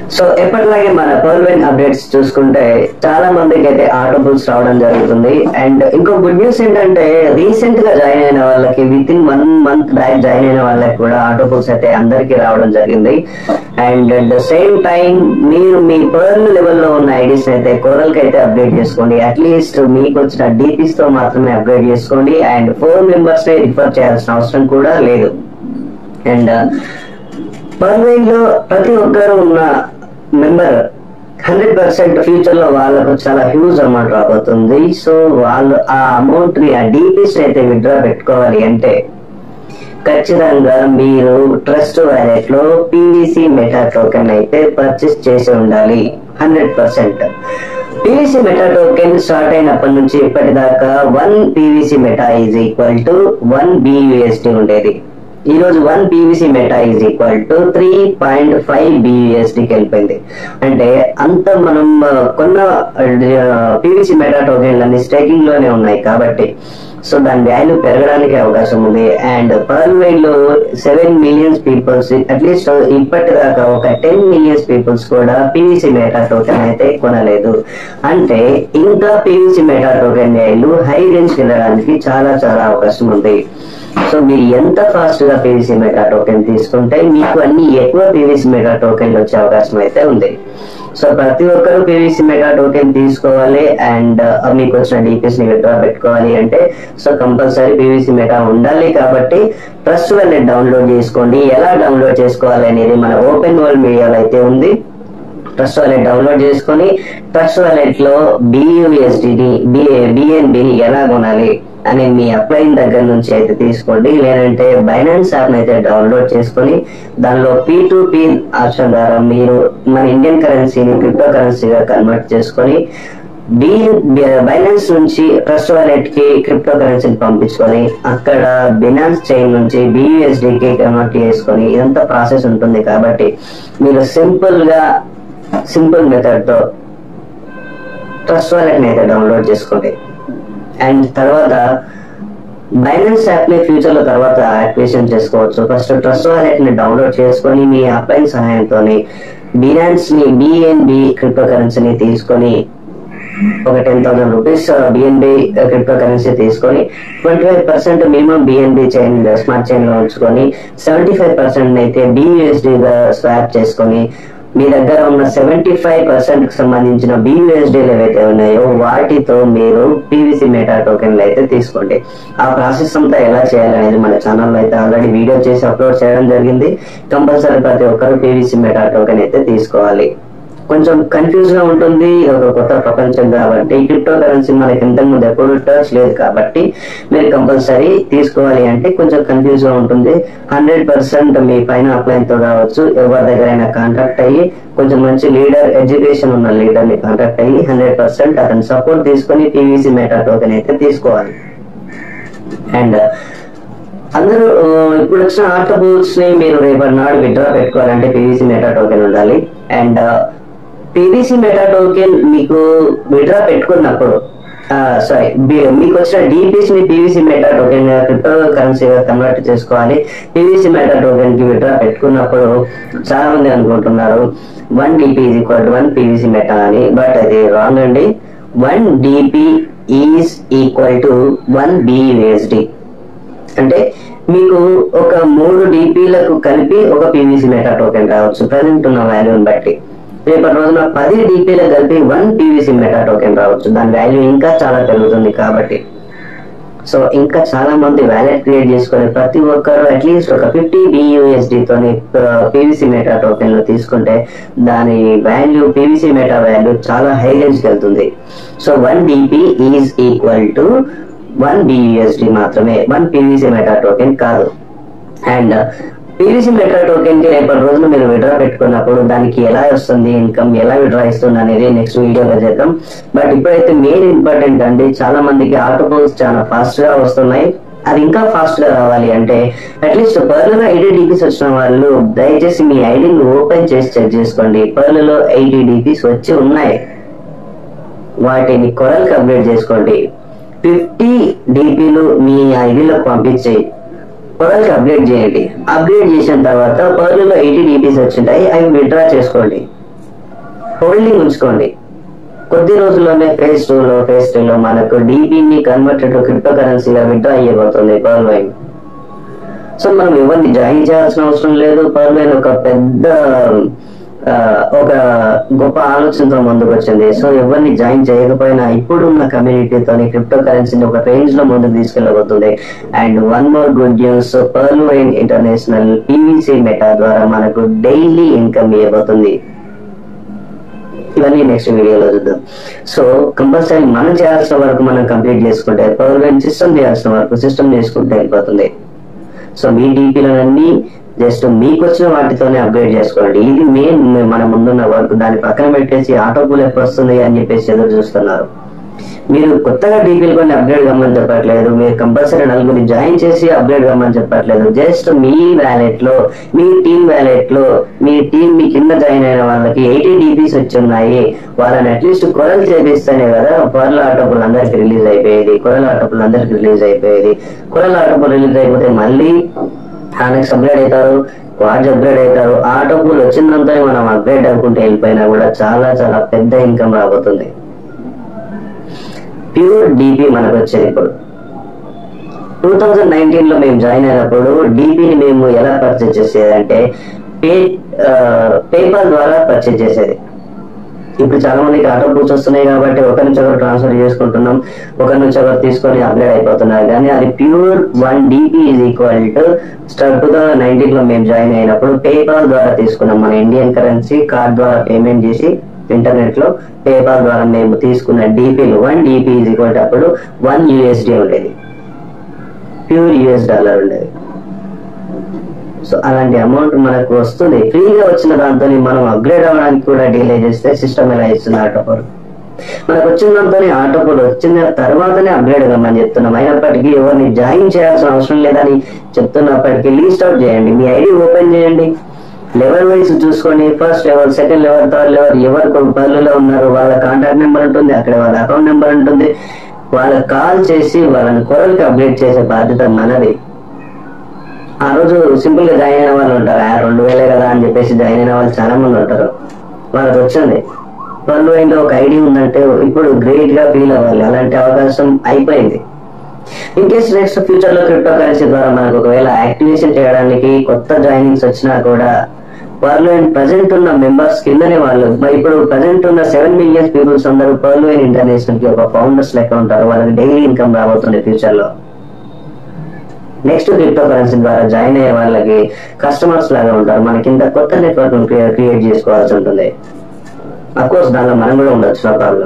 so ఎప్పటిలాగే మన పర్వెన్ updates చూసుకుంటే చాలా మందికి అయితే ఆటోబుల్స్ రావడం జరుగుతుంది అండ్ ఇంకో గుడ్ న్యూస్ ఏంటంటే రీసెంట్ గా జాయిన్ అయిన వాళ్ళకి with in one month back join అయిన వాళ్ళకి కూడా ఆటోబుల్స్ అయితే అందరికీ రావడం జరిగింది and at the same time మీరు మీ పర్ల్ లెవెల్లో ఉన్న ఐడీస్ అయితే కోరల్ కి అయితే అప్డేట్ చేసుకోండి అట్లీస్ట్ మీకు వచ్చిన డీపీస్ తో మాత్రమే అప్డేట్ చేసుకోండి అండ్ ఫోర్ మెంబర్స్ ని రిఫర్ చేయాల్సిన అవసరం కూడా లేదు అండ్ పర్వైన్ లో ప్రతి ఒక్కరు ఉన్న మెంబర్ హండ్రెడ్ పర్సెంట్ ఫ్యూచర్ లో వాళ్ళకు చాలా హ్యూజ్ అమౌంట్ రాబోతుంది సో వాళ్ళు ఆ అమౌంట్ ని ఆ డీపీస్ అయితే విత్డ్రా పెట్టుకోవాలి అంటే ఖచ్చితంగా మీరు ట్రస్ట్ వ్యాలెట్ లో పీవీసీ మెటా టోకెన్ అయితే పర్చేస్ చేసి ఉండాలి hundred percent PVC meta token start అయినప్పటి నుంచి ఇప్పటిదాకా one PVC meta is equal to one BUSD ఉండేది ఈ రోజు one PVC meta is equal to three point five బియుఎస్డికి వెళ్ళిపోయింది అంటే అంత మనం ఆ, కొన్న పీవీసీ మెటా టోకెన్లు అన్ని స్టేకింగ్ లోనే ఉన్నాయి కాబట్టి సో దాని వాల్యూ పెరగడానికి అవకాశం ఉంది అండ్ పర్ లో సెవెన్ మిలియన్స్ పీపుల్స్ అట్లీస్ట్ ఇప్పటిదాకా ఒక టెన్ మిలియన్స్ పీపుల్స్ కూడా పీవీసీ మెటా టోకెన్ అయితే కొనలేదు అంటే ఇంకా PVC meta token value high range వెళ్ళడానికి చాలా చాలా అవకాశం ఉంది సో మీరు ఎంత ఫాస్ట్ గా పీవీసీ మెగా టోకెన్ తీసుకుంటే మీకు అన్ని ఎక్కువ పీవీసీ మెగా టోకెన్లు వచ్చే అవకాశం అయితే ఉంది సో ప్రతి ఒక్కరు పీవీసీ మెగా టోకెన్ తీసుకోవాలి అండ్ మీకు వచ్చిన డీపీస్ ని విత్డ్రా పెట్టుకోవాలి అంటే సో కంపల్సరీ పీవీసీ మెగా ఉండాలి కాబట్టి ట్రస్ట్ వాలెట్ డౌన్లోడ్ చేసుకోండి ఎలా డౌన్లోడ్ చేసుకోవాలి అనేది మన ఓపెన్ వరల్డ్ మీడియాలో అయితే ఉంది ట్రస్ట్ వాలెట్ డౌన్లోడ్ చేసుకొని ట్రస్ట్ వాలెట్ లో బియుఎస్డిని బిఎన్బిని ఎలా కొనాలి అని మీ అప్లైన్ దగ్గర నుంచి అయితే తీసుకోండి లేదంటే బైనాన్స్ యాప్ అయితే డౌన్లోడ్ చేసుకొని దానిలో పీ టు పీ ఆప్షన్ ద్వారా మీరు మన ఇండియన్ కరెన్సీని క్రిప్టో కరెన్సీగా కన్వర్ట్ చేసుకొని బి బైనాన్స్ నుంచి ట్రస్ట్ వాలెట్ కి క్రిప్టో కరెన్సీని పంపించుకొని అక్కడ బినాన్స్ చైన్ నుంచి బియుఎస్డి కి కన్వర్ట్ చేసుకొని ఇదంతా ప్రాసెస్ ఉంటుంది కాబట్టి మీరు సింపుల్ గా సింపుల్ మెథడ్ తో ట్రస్ట్ వాలెట్ అయితే డౌన్లోడ్ చేసుకోండి అండ్ తర్వాత బైనాన్స్ యాప్ ని ఫ్యూచర్ లో తర్వాత యాక్టివేషన్ చేసుకోవచ్చు ఫస్ట్ ట్రస్ట్ వాలెట్ ని డౌన్లోడ్ చేసుకొని మీ అప్లైన్ సహాయంతో బినాన్స్ ని బిఎన్బి క్రిప్టో కరెన్సీని తీసుకొని ఒక ten thousand rupees BNB crypto currency తీసుకొని twenty five percent minimum BNB chain smart chain లో ఉంచుకొని సెవెంటీ ఫైవ్ పర్సెంట్ అయితే బియుఎస్డి స్వాప్ చేసుకొని మీ దగ్గర ఉన్న సెవెంటీ ఫైవ్ పర్సెంట్ కి సంబంధించిన బియుఎస్డీలు ఏవైతే ఉన్నాయో వాటితో మీరు పీవీసీ మెటా టోకెన్లు అయితే తీసుకోండి ఆ ప్రాసెస్ అంతా ఎలా చేయాలనేది మన ఛానల్లో అయితే ఆల్రెడీ వీడియో చేసి అప్లోడ్ చేయడం జరిగింది కంపల్సరీ ప్రతి ఒక్కరు పీవీసీ మెటా టోకెన్ అయితే తీసుకోవాలి కొంచెం కన్ఫ్యూజ్ గా ఉంటుంది ఇది ఒక కొత్త ప్రపంచం కాబట్టి క్రిప్టో కరెన్సీ మనకి ఇంతకు ముందు ఎప్పుడు టచ్ లేదు కాబట్టి మీరు కంపల్సరీ తీసుకోవాలి అంటే కొంచెం కన్ఫ్యూజ్ గా ఉంటుంది హండ్రెడ్ పర్సెంట్ మీ పైన అప్లైన్ తో కావచ్చు ఎవరి దగ్గరైనా కాంటాక్ట్ అయ్యి కొంచెం మంచి లీడర్ ఎడ్యుకేషన్ ఉన్న లీడర్ ని కాంటాక్ట్ అయ్యి హండ్రెడ్ పర్సెంట్ అతని సపోర్ట్ తీసుకొని పీవీసీ మెటా టోకెన్ అయితే తీసుకోవాలి అండ్ అందరూ ఆ, ఇప్పుడు వచ్చిన ఆటోబుల్స్ ని మీరు రేపటి నాడు విత్డ్రా పెట్టుకోవాలంటే పీవీసీ మెటా టోకెన్ ఉండాలి అండ్ పీవీసీ మెటా టోకెన్ మీకు విత్డ్రా పెట్టుకున్నప్పుడు సారీ మీకు వచ్చిన డీపీస్ ని పీవీసీ మెటా టోకెన్ క్రిప్టో కరెన్సీగా కన్వర్ట్ చేసుకోవాలి పీవీసీ మెటా టోకెన్ కి విత్డ్రా పెట్టుకున్నప్పుడు చాలా మంది అనుకుంటున్నారు one DP is equal to one PVC meta అని బట్ అది రాంగ్ అండి one DP is equal to one BUSD అంటే మీకు ఒక మూడు డిపిలకు కలిపి ఒక పీవీసీ మెటా టోకెన్ రావచ్చు ప్రజెంట్ ఉన్న వాల్యూని బట్టి రేపటి రోజున పది డిపిలకు కలిపి వన్ పీవీసీ మెటా టోకెన్ రావచ్చు దాని వాల్యూ ఇంకా చాలా పెరుగుతుంది కాబట్టి సో ఇంకా చాలా మంది వ్యాలెట్ క్రియేట్ చేసుకుని ప్రతి ఒక్కరు అట్లీస్ట్ ఒక ఫిఫ్టీ బియుఎస్డి తోని పీవీసీ మెటా టోకెన్లు తీసుకుంటే దాని వాల్యూ పీవీసీ మెటా వాల్యూ చాలా హై రేంజ్ కి వెళ్తుంది so one DP is equal to one BUSD మాత్రమే వన్ పీవీసీ మెటా టోకెన్ కాదు అండ్ పీవీసీ మెటా టోకెన్ కి రేపటి రోజున మీరు విడ్రా పెట్టుకున్నప్పుడు దానికి ఎలా వస్తుంది ఇన్కమ్ ఎలా విడ్రా ఇస్తుంది అనేది నెక్స్ట్ వీడియోలో చేద్దాం బట్ ఇప్పుడైతే మెయిన్ ఇంపార్టెంట్ అండి చాలా మందికి ఆటోబుల్స్ చాలా ఫాస్ట్ గా వస్తున్నాయి అది ఇంకా ఫాస్ట్ గా రావాలి అంటే అట్లీస్ట్ పర్ల్ లో ఎయిటీ డిపిస్ వచ్చిన వాళ్ళు దయచేసి మీ ఐడిని ఓపెన్ చేసి చెక్ చేసుకోండి పర్ల్ లో ఎయిటీ డిపిస్ వచ్చి ఉన్నాయి వాటిని కొరల్కి అప్డేట్ చేసుకోండి ఫిఫ్టీ డిపిలు మీ ఐడిలో పంపించి కొరల్కి అప్డేట్ చేయండి అప్డేట్ చేసిన తర్వాత పర్లులో ఎయిటీ డిపిస్ వచ్చింటాయి అవి విత్డ్రా చేసుకోండి హోల్డింగ్ ఉంచుకోండి కొద్ది రోజుల్లోనే ఫేజ్ టూ లో ఫేజ్ త్రీ లో మనకు డీబీని కన్వర్టెడ్ క్రిప్టో కరెన్సీగా విడ్రా అయ్యబోతుంది పర్ల్ వైన్ సో మనం ఎవరిని జాయిన్ చేయాల్సిన అవసరం లేదు పర్ల్ వైన్ ఒక పెద్ద ఆ, ఒక గొప్ప ఆలోచనతో ముందుకు వచ్చింది సో ఎవరిని జాయిన్ చేయకపోయినా ఇప్పుడున్న కమ్యూనిటీతో క్రిప్టో కరెన్సీని ఒక రేంజ్ లో ముందుకు తీసుకెళ్ళబోతుంది and one more good news Pearl Vine International PVC meta ద్వారా మనకు డైలీ ఇన్కమ్ ఇవ్వబోతుంది ఇవన్నీ నెక్స్ట్ వీడియోలో చూద్దాం సో కంపల్సరీ మనం చేయాల్సిన వరకు మనం కంప్లీట్ చేసుకుంటే పవర్ సిస్టమ్ చేయాల్సిన వరకు సిస్టమ్ చేసుకుంటే వెళ్ళిపోతుంది సో మీ డీపీలన్నీ జస్ట్ మీకు వచ్చిన వాటితోనే అప్గ్రేడ్ చేసుకోండి ఇది మెయిన్ మన ముందున్న వర్క్ దాన్ని పక్కన పెట్టేసి ఆటో పూల్ ఎప్పుడు వస్తుంది అని చెప్పేసి ఎదురు చూస్తున్నారు మీరు కొత్తగా డీపీలు కొన్ని అప్గ్రేడ్ కమ్మని చెప్పట్లేదు మీరు కంపల్సరీ నలుగురిని జాయిన్ చేసి అప్గ్రేడ్ కమ్మని చెప్పట్లేదు జస్ట్ మీ వ్యాలెట్ లో మీ టీమ్ వ్యాలెట్ లో మీ టీమ్ మీ కింద జాయిన్ అయిన వాళ్ళకి ఎయిటీ డీపీస్ వచ్చి ఉన్నాయి వాళ్ళని అట్లీస్ట్ కొరలు చేపిస్తేనే కదా కొరల ఆటోపులు అందరికి రిలీజ్ అయిపోయేది కొరల ఆటోపులు అందరికి రిలీజ్ అయిపోయేది కొరల ఆటోపులు రిలీజ్ అయిపోతే మళ్ళీ నెక్స్ట్ అప్గ్రేడ్ అవుతారు వార్డ్స్ అప్గ్రేడ్ అవుతారు ఆ డబ్బులు వచ్చిందంతా మనం అప్గ్రేడ్ అనుకుంటే వెళ్ళిపోయినా కూడా చాలా చాలా పెద్ద ఇన్కమ్ రాబోతుంది ప్యూర్ డీపీ మనకు వచ్చేది ఇప్పుడు టూ థౌజండ్ నైన్టీన్ లో మేము జాయిన్ అయినప్పుడు డీపీని మేము ఎలా పర్చేజ్ చేసేది అంటే పే పేపాల్ ద్వారా పర్చేజ్ చేసేది ఇప్పుడు చాలా మందికి ఆటో బూచ్ వస్తున్నాయి కాబట్టి ఒకరి నుంచి ఒకరు ట్రాన్స్ఫర్ చేసుకుంటున్నాం ఒకరి నుంచి ఒకరు తీసుకొని అప్గ్రేడ్ అయిపోతున్నారు కానీ అది pure one DP is equal to star two thousand nineteen లో మేము జాయిన్ అయినప్పుడు పేపాల్ ద్వారా తీసుకున్నాం మన ఇండియన్ కరెన్సీ కార్డ్ ద్వారా పేమెంట్ చేసి ఇంటర్నెట్ లో పేపాల్ ద్వారా మేము తీసుకున్న డిపిలు one DP is equal to అప్పుడు వన్ యూఎస్డి ఉండేది ప్యూర్ యూఎస్ డాలర్ ఉండేది సో అలాంటి అమౌంట్ మనకు వస్తుంది ఫ్రీగా వచ్చిన దాంతో మనం అప్గ్రేడ్ అవ్వడానికి కూడా డిలే చేస్తే సిస్టమ్ ఎలా ఇస్తుంది ఆటోపోల్ మనకు వచ్చిన దాంతో ఆటోపోల్ వచ్చిన తర్వాతనే అప్గ్రేడ్ కమ్మని చెప్తున్నాం అయినప్పటికీ ఎవరిని జాయిన్ చేయాల్సిన అవసరం లేదని చెప్తున్నప్పటికీ లీస్ట్ అవుట్ చేయండి మీ ఐడి ఓపెన్ చేయండి లెవెల్ వైజ్ చూసుకోండి first level second level third level ఎవరు పనులలో ఉన్నారు వాళ్ళ కాంటాక్ట్ నెంబర్ ఉంటుంది అక్కడ వాళ్ళ అకౌంట్ నెంబర్ ఉంటుంది వాళ్ళకి కాల్ చేసి వాళ్ళని కొరలకి అప్డేట్ చేసే బాధ్యత మనది ఆ రోజు సింపుల్ గా జాయిన్ అయిన వాళ్ళు ఉంటారు ఆ రెండు వేలే కదా అని చెప్పేసి జాయిన్ అయిన వాళ్ళు చాలా మంది ఉంటారు వాళ్ళకి వచ్చింది వాళ్ళు ఏంటో ఒక ఐడి ఉందంటే ఇప్పుడు గ్రేట్ గా ఫీల్ అవ్వాలి అలాంటి అవకాశం అయిపోయింది ఇన్ కేస్ నెక్స్ట్ ఫ్యూచర్ లో క్రిప్టో కరెన్సీ ద్వారా మనకు ఒకవేళ యాక్టివేషన్ చేయడానికి కొత్త జాయినింగ్స్ వచ్చినా కూడా పర్లోయిన్ ప్రజెంట్ ఉన్న మెంబర్స్ కిందనే వాళ్ళు మరి ఇప్పుడు ప్రజెంట్ ఉన్న సెవెన్ మిలియన్స్ పీపుల్స్ అందరూ పర్లోయిన్ ఇంటర్నేషనల్ కి ఒక ఫౌండర్స్ లెక్క ఉంటారు వాళ్ళకి డైలీ ఇన్కమ్ రాబోతుంది ఫ్యూచర్ లో నెక్స్ట్ క్రిప్టో కరెన్సీ ద్వారా జాయిన్ అయ్యే వాళ్ళకి కస్టమర్స్ లాగా ఉంటారు మనకి ఇంత కొత్త నెట్వర్క్ క్రియేట్ చేసుకోవాల్సి ఉంటుంది కోర్స్ దానిలో మనం కూడా ఉండొచ్చు నో ప్రాబ్లం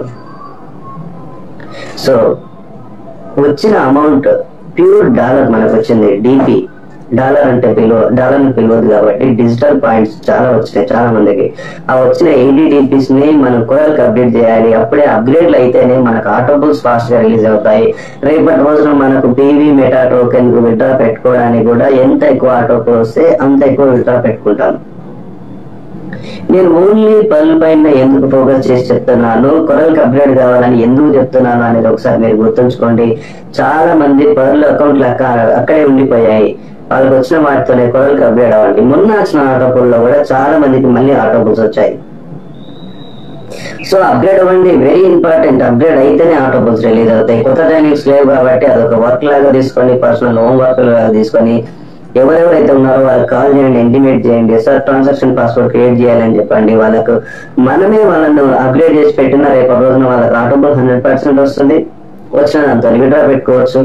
సో వచ్చిన అమౌంట్ ప్యూర్ డాలర్ మనకు వచ్చింది డిపి డాలర్ అంటే పిలువ డాలర్ ని పిలవదు కాబట్టి డిజిటల్ పాయింట్స్ చాలా వచ్చినాయి చాలా మందికి ఆ వచ్చిన ఎయిటీ డిపిస్ ని మనం కోయల్కి అప్డేట్ చేయాలి అప్పుడే అప్గ్రేడ్లు అయితేనే మనకు ఆటోబుల్స్ ఫాస్ట్ గా రిలీజ్ అవుతాయి రేపటి రోజున మనకు పీవీ మెటా టోకెన్ విడ్రా పెట్టుకోవడానికి కూడా ఎంత ఎక్కువ ఆటోబుల్ వస్తే అంత ఎక్కువ విడ్రా పెట్టుకుంటాం నేను ఓన్లీ పనుల పైన ఎందుకు ఫోకస్ చేసి చెప్తున్నాను కొరల్కి అప్గ్రేడ్ కావాలని ఎందుకు చెప్తున్నాను అనేది ఒకసారి మీరు గుర్తుంచుకోండి చాలా మంది పర్ల్ అకౌంట్లు అక్కడే ఉండిపోయాయి వాళ్ళకి వచ్చిన వాటితోనే కొరల్కి అప్గ్రేడ్ అవ్వండి మొన్న వచ్చిన ఆటోపుల్లో కూడా చాలా మందికి మళ్ళీ ఆటోపుల్స్ వచ్చాయి సో అప్గ్రేడ్ అవ్వండి వెరీ ఇంపార్టెంట్ అప్గ్రేడ్ అయితేనే ఆటోబుల్స్ రిలీజ్ అవుతాయి కొత్త ట్రైనింగ్స్ లేవు కాబట్టి అదొక వర్క్ లాగా తీసుకొని పర్సనల్ హోమ్ వర్క్ లాగా తీసుకొని ఎవరెవరైతే ఉన్నారో వాళ్ళకి కాల్ చేయండి ఇంటిమేట్ చేయండి సార్ ట్రాన్సాక్షన్ పాస్వర్డ్ క్రియేట్ చేయాలని చెప్పండి వాళ్ళకు మనమే వాళ్ళను అప్గ్రేడ్ చేసి పెట్టిన రేపు రోజున వాళ్ళకి ఆటోబుల్ హండ్రెడ్ పర్సెంట్ వస్తుంది వచ్చిన దాంతో విడ్రా పెట్టుకోవచ్చు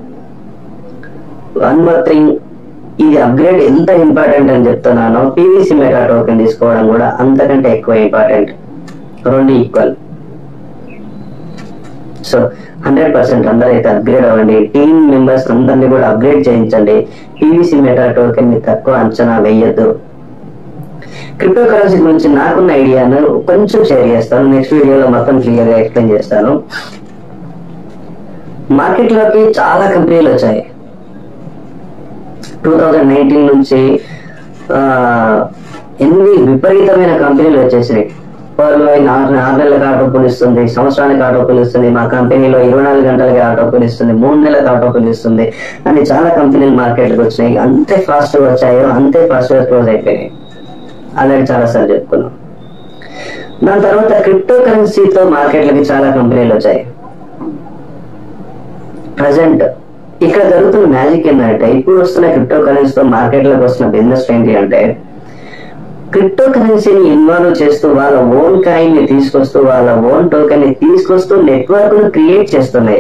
వన్ మోర్ థింగ్ ఇది అప్గ్రేడ్ ఎంత ఇంపార్టెంట్ అని చెప్తున్నానో పీవీసీ మెగా టోకెన్ తీసుకోవడం కూడా అంతకంటే ఎక్కువ ఇంపార్టెంట్ రెండు ఈక్వల్ సో హండ్రెడ్ పర్సెంట్ అందరైతే అప్గ్రేడ్ అవ్వండి టీమ్ మెంబర్స్ అందరినీ కూడా అప్గ్రేడ్ చేయించండి పీవీసీ మెటా టోకెన్ ని తక్కువ అంచనా వేయద్దు క్రిప్టో కరెన్సీ గురించి నాకున్న ఐడియాను కొంచెం షేర్ చేస్తాను నెక్స్ట్ వీడియోలో మొత్తం క్లియర్ గా ఎక్స్ప్లెయిన్ చేస్తాను మార్కెట్ లోకి చాలా కంపెనీలు వచ్చాయి టూ థౌజండ్ నైన్టీన్ నుంచి ఆ, ఎన్ని విపరీతమైన కంపెనీలు వచ్చేసినాయి వాళ్ళు ఆరు ఆరు నెలలకు ఆటోపులు ఇస్తుంది సంవత్సరానికి ఆటోపులు ఇస్తుంది మా కంపెనీలో ఇరవై నాలుగు గంటలకి ఆటోపులు ఇస్తుంది మూడు నెలలకు ఆటోపులు ఇస్తుంది అని చాలా కంపెనీలు మార్కెట్కి వచ్చినాయి అంతే ఫాస్ట్ గా వచ్చాయో అంతే ఫాస్ట్ గా క్లోజ్ అయిపోయినాయి ఆల్రెడీ చాలా సార్లు చెప్పుకున్నాం దాని తర్వాత క్రిప్టో కరెన్సీతో మార్కెట్లకి చాలా కంపెనీలు వచ్చాయి ప్రజెంట్ ఇక్కడ జరుగుతున్న మ్యాజిక్ ఏంటంటే ఇప్పుడు వస్తున్న క్రిప్టో కరెన్సీతో మార్కెట్లోకి వస్తున్న బిజినెస్ ఏంటి అంటే క్రిప్టో కరెన్సీని ఇన్వాల్వ్ చేస్తూ వాళ్ళ ఓన్ కాయిన్ ని తీసుకొస్తూ వాళ్ళ ఓన్ టోకెన్ ని తీసుకొస్తూ నెట్వర్క్ ను క్రియేట్ చేస్తున్నాయి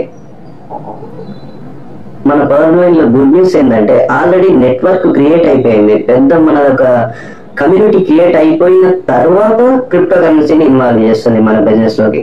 మన పవర్ లో గుడ్ న్యూస్ ఏంటంటే ఆల్రెడీ నెట్వర్క్ క్రియేట్ అయిపోయింది పెద్ద మన ఒక కమ్యూనిటీ క్రియేట్ అయిపోయిన తర్వాత క్రిప్టో కరెన్సీని ఇన్వాల్వ్ చేస్తుంది మన బిజినెస్ లోకి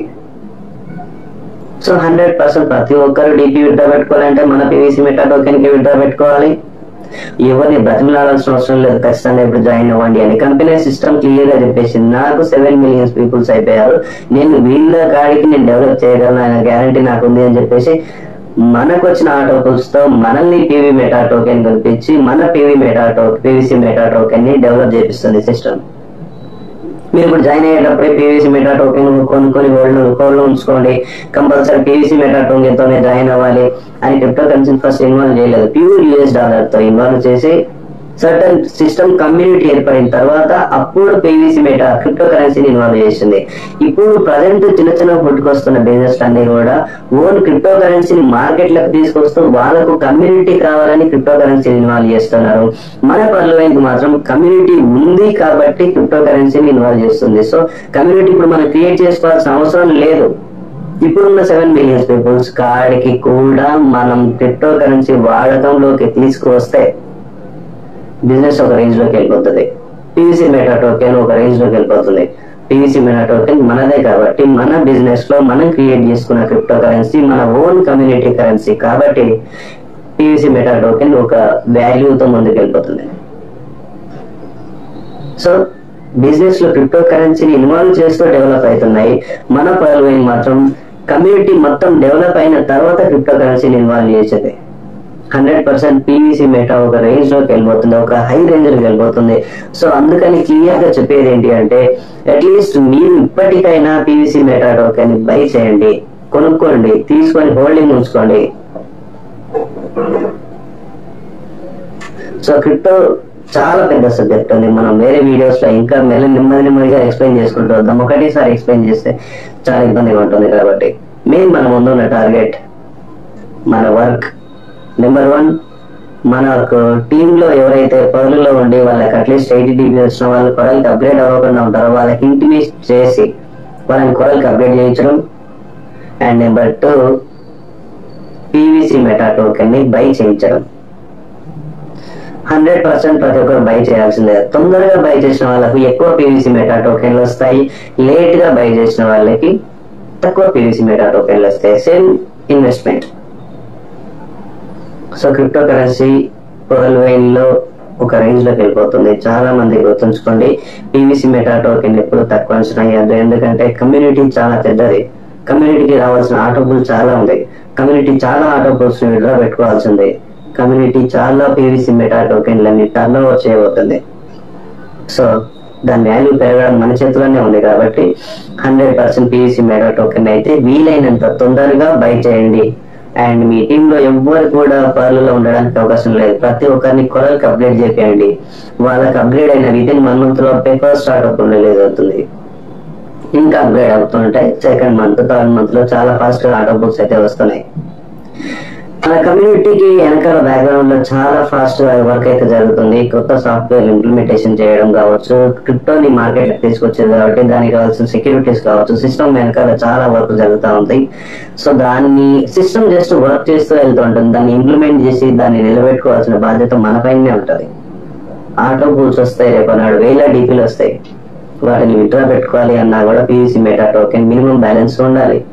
సో హండ్రెడ్ పర్సెంట్ ప్రతి ఒక్కరు డీపీ విడ్డా పెట్టుకోవాలంటే మన పీవీసీ మెటా టోకెన్ కి విడ్డా పెట్టుకోవాలి ఎవరిని బ్రతిమలాడాల్సిన అవసరం లేదు ఖచ్చితంగా ఇప్పుడు జాయిన్ అవ్వండి అని కంపెనీ సిస్టమ్ క్లియర్ గా చెప్పేసింది నాకు సెవెన్ మిలియన్స్ పీపుల్స్ అయిపోయారు నేను వీళ్ళ కాడికి నేను డెవలప్ చేయగలను అనే గ్యారంటీ నాకు ఉంది అని చెప్పేసి మనకు వచ్చిన ఆటోపుల్స్ తో మనల్ని పీవీ మెటా టోకెన్ కల్పించి మన పీవీ మెటా టో పీవీసీ మెటా టోకెన్ ని డెవలప్ చేపిస్తుంది సిస్టమ్ మీరు ఇప్పుడు జాయిన్ అయ్యేటప్పుడే పీవీసీ మెటా టోకెన్ కొనుక్కొని హోల్డ్ హోల్డ్ ఉంచుకోండి కంపల్సరీ పీవీసీ మెటా టోకెన్ తోనే జాయిన్ అవ్వాలి అని క్రిప్టో కరెన్సీ ఫస్ట్ ఇన్వాల్వ్ చేయలేదు ప్యూర్ యూఎస్ డాలర్ తో ఇన్వాల్వ్ చేసి సర్టన్ సిస్టమ్ కమ్యూనిటీ ఏర్పడిన తర్వాత అప్పుడు పీవీసీ మెటా క్రిప్టో కరెన్సీని ఇన్వాల్వ్ చేసింది ఇప్పుడు ప్రజెంట్ చిన్న చిన్న పుట్టుకొస్తున్న బిజినెస్ అన్ని కూడా ఓన్ క్రిప్టో కరెన్సీని మార్కెట్లకు తీసుకొస్తూ వాళ్ళకు కమ్యూనిటీ కావాలని క్రిప్టో కరెన్సీని ఇన్వాల్వ్ చేస్తున్నారు మన పర్లవైంకి మాత్రం కమ్యూనిటీ ఉంది కాబట్టి క్రిప్టో కరెన్సీని ఇన్వాల్వ్ చేస్తుంది సో కమ్యూనిటీ ఇప్పుడు మనం క్రియేట్ చేసుకోవాల్సిన అవసరం లేదు ఇప్పుడున్న సెవెన్ మిలియన్స్ పీపుల్స్ కాడికి కూడా మనం క్రిప్టో కరెన్సీ వాడకంలోకి తీసుకువస్తే బిజినెస్ ఒక రేంజ్ లోకి వెళ్ళిపోతుంది పీవీసీ మెటా టోకెన్ ఒక రేంజ్ లోకి వెళ్ళిపోతుంది పీవీసీ మెటా టోకెన్ మనదే కాబట్టి మన బిజినెస్ లో మనం క్రియేట్ చేసుకున్న క్రిప్టో కరెన్సీ మన ఓన్ కమ్యూనిటీ కరెన్సీ కాబట్టి పీవీసీ మెటా టోకెన్ ఒక వాల్యూతో ముందుకు వెళ్ళిపోతుంది సో బిజినెస్ లో క్రిప్టో కరెన్సీని ఇన్వాల్వ్ చేస్తూ డెవలప్ అవుతున్నాయి మన పర్వైన్ మాత్రం కమ్యూనిటీ మొత్తం డెవలప్ అయిన తర్వాత క్రిప్టో కరెన్సీని ఇన్వాల్వ్ చేసేది హండ్రెడ్ పర్సెంట్ పీవీసీ మెటా ఒక రేంజ్ లోకి వెళ్ళిపోతుంది ఒక హై రేంజ్ లోకి వెళ్ళిపోతుంది సో అందుకని క్లియర్ గా చెప్పేది ఏంటి అంటే అట్లీస్ట్ మీరు ఇప్పటికైనా పీవీసీ మెటా టోకెన్ బై చేయండి కొనుక్కోండి తీసుకొని హోల్డింగ్ ఉంచుకోండి సో క్రిప్టో చాలా పెద్ద సబ్జెక్ట్ ఉంది మనం వేరే వీడియోస్ లో ఇంకా మెల్ల నెమ్మది నెమ్మదిగా ఎక్స్ప్లెయిన్ చేసుకుంటూ వద్దాం ఒకటేసారి ఎక్స్ప్లెయిన్ చేస్తే చాలా ఇబ్బందిగా ఉంటుంది కాబట్టి మెయిన్ మన ముందున్న టార్గెట్ మన వర్క్ నెంబర్ వన్ మన టీమ్ లో ఎవరైతే పనులలో ఉండి వాళ్ళకి అట్లీస్ట్ ఎయిటీ డిబి వచ్చిన వాళ్ళు కొరలకి అప్గ్రేడ్ అవ్వకుండా ఉంటారో వాళ్ళకి ఇంటిమేట్ చేసి వాళ్ళని కొరలకి అప్గ్రేడ్ చేయించడం and number two PVC meta token ని బై చేయించడం హండ్రెడ్ పర్సెంట్ ప్రతి ఒక్కరు బై చేయాల్సిందే తొందరగా బై చేసిన వాళ్ళకు ఎక్కువ పీవీసీ మెటా టోకెన్లు వస్తాయి లేట్ గా బై చేసిన వాళ్ళకి తక్కువ పీవీసీ మెటా టోకెన్లు వస్తాయి same investment so crypto currency పొగల్ లో ఒక రేంజ్ లోకి వెళ్ళిపోతుంది చాలా మంది గుర్తుంచుకోండి పీవీసీ మెటా టోకెన్ ఎప్పుడు తక్కువ అంచనా వేయద్దు ఎందుకంటే కమ్యూనిటీ చాలా పెద్దది కమ్యూనిటీకి రావాల్సిన ఆటోబుల్ చాలా ఉంది కమ్యూనిటీ చాలా ఆటోబుల్స్ ని విడ్రా పెట్టుకోవాల్సింది కమ్యూనిటీ చాలా పీవీసీ మెటా టోకెన్లన్నీ టర్న్ ఓవర్ చేయబోతుంది సో దాని వాల్యూ పెరగడం మన చేతిలోనే ఉంది కాబట్టి hundred percent PVC meta token అయితే వీలైనంత తొందరగా బై చేయండి అండ్ మీ టీమ్ లో ఎవ్వరు కూడా పర్లలో ఉండడానికి అవకాశం లేదు ప్రతి ఒక్కరిని కొరలకు అప్గ్రేడ్ చేయండి వాళ్ళకి అప్గ్రేడ్ అయిన విత్ ఇన్ వన్ మంత్ లో పేపర్ స్టార్ట్ అవ్వకుండా లేదు అవుతుంది ఇంకా అప్గ్రేడ్ అవుతుంటాయి సెకండ్ మంత్ థర్డ్ మంత్ లో చాలా ఫాస్ట్ గా ఆటో బుక్స్ అయితే వస్తున్నాయి మన కమ్యూనిటీకి వెనకాల బ్యాక్గ్రౌండ్ లో చాలా ఫాస్ట్ గా వర్క్ అయితే జరుగుతుంది కొత్త సాఫ్ట్వేర్ ఇంప్లిమెంటేషన్ చేయడం కావచ్చు క్రిప్టోని మార్కెట్ తీసుకొచ్చేది కాబట్టి దానికి కావాల్సిన సెక్యూరిటీస్ కావచ్చు సిస్టమ్ వెనకాల చాలా వర్క్ జరుగుతూ ఉంది సో దాన్ని సిస్టమ్ జస్ట్ వర్క్ చేస్తూ వెళ్తూ ఉంటుంది దాన్ని ఇంప్లిమెంట్ చేసి దాన్ని నిలబెట్టుకోవాల్సిన బాధ్యత మన పైనే ఉంటది ఆటో బూల్స్ వస్తాయి రేపు నాడు వేల డీపీలు వస్తాయి వాటిని విత్డ్రా పెట్టుకోవాలి అన్నా కూడా PVC meta token minimum balance ఉండాలి